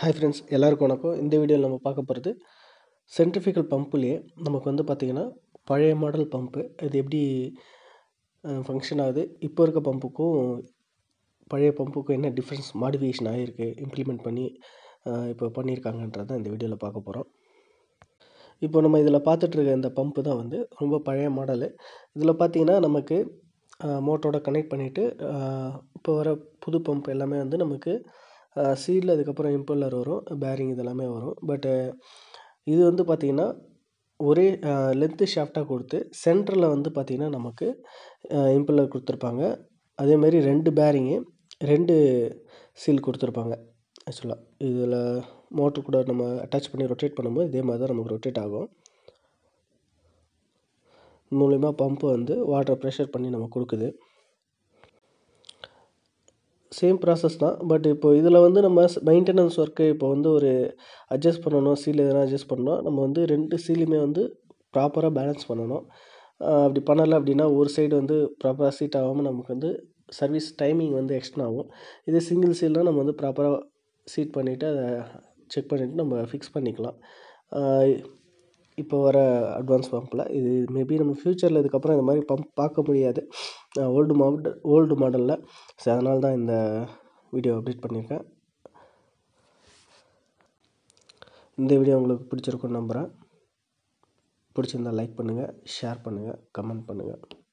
hi friends எல்லாருக்கும் வணக்கம் இந்த வீடியோவில் நம்ம பார்க்க போகிறது சென்ட்ரிஃபிகல் பம்புலேயே நமக்கு வந்து பார்த்திங்கன்னா பழைய மாடல் பம்பு இது எப்படி ஃபங்க்ஷன் ஆகுது இப்போ இருக்க பம்புக்கும் பழைய பம்புக்கும் என்ன டிஃப்ரென்ஸ் மாடிஃபிகேஷன் ஆகிருக்கு இம்ப்ளிமெண்ட் பண்ணி அஹ், இப்போ பண்ணியிருக்காங்கன்றதை இந்த வீடியோவில் பார்க்க போகிறோம் இப்போ நம்ம இதில் பார்த்துட்ருக்க இந்த பம்பு தான் வந்து ரொம்ப பழைய மாடலு இதில் பார்த்தீங்கன்னா நமக்கு மோட்டரோட கனெக்ட் பண்ணிவிட்டு இப்போ வர புது பம்ப் எல்லாமே வந்து நமக்கு சீடில் அதுக்கப்புறம் இம்பல்லர் வரும் பேரிங் இதெல்லாமே வரும் பட்டு இது வந்து பார்த்திங்கன்னா ஒரே லென்த்து ஷாஃப்டாக கொடுத்து சென்டரில் வந்து பார்த்திங்கன்னா நமக்கு இம்பல்லர் கொடுத்துருப்பாங்க அதேமாரி ரெண்டு பேரிங்கு ரெண்டு சீல் கொடுத்துருப்பாங்க ஆக்சுவலாக இதில் மோட்ரு கூட நம்ம அட்டாச் பண்ணி ரொட்டேட் பண்ணும்போது இதே மாதிரி தான் நமக்கு ரொட்டேட் ஆகும் மூலிமா பம்பு வந்து வாட்டர் ப்ரெஷர் பண்ணி நம்ம கொடுக்குது சேம் ப்ராசஸ் தான் பட் இப்போ இதில் வந்து நம்ம மெயின்டெனன்ஸ் ஒர்க்கு இப்போ வந்து ஒரு அட்ஜஸ்ட் பண்ணணும் சீல் எதனா அட்ஜஸ்ட் பண்ணணும் நம்ம வந்து ரெண்டு சீலுமே வந்து ப்ராப்பராக பேலன்ஸ் பண்ணணும் ஆஹ் அப்படி பண்ணலை அப்படின்னா ஒரு சைடு வந்து ப்ராப்பராக சீட் ஆகாமல் நமக்கு வந்து சர்வீஸ் டைமிங் வந்து எக்ஸ்டன் ஆகும் இதே சிங்கிள் சீல்னால் நம்ம வந்து ப்ராப்பராக சீட் பண்ணிவிட்டு அதை செக் பண்ணிவிட்டு நம்ம ஃபிக்ஸ் பண்ணிக்கலாம் ஆஹ் இப்போ வர அட்வான்ஸ் பம்பில் இது மேபி நம்ம ஃப்யூச்சரில் இதுக்கப்புறம் இந்த மாதிரி பம்ப் பார்க்க முடியாது ஓல்டு மாடல் ஓல்டு மாடலில் ஸோ அதனால தான் இந்த வீடியோ அப்டேட் பண்ணியிருக்கேன் இந்த வீடியோ உங்களுக்கு பிடிச்சிருக்குன்னு நம்புகிறேன் பிடிச்சிருந்தா லைக் பண்ணுங்கள் ஷேர் பண்ணுங்கள் கமெண்ட் பண்ணுங்கள்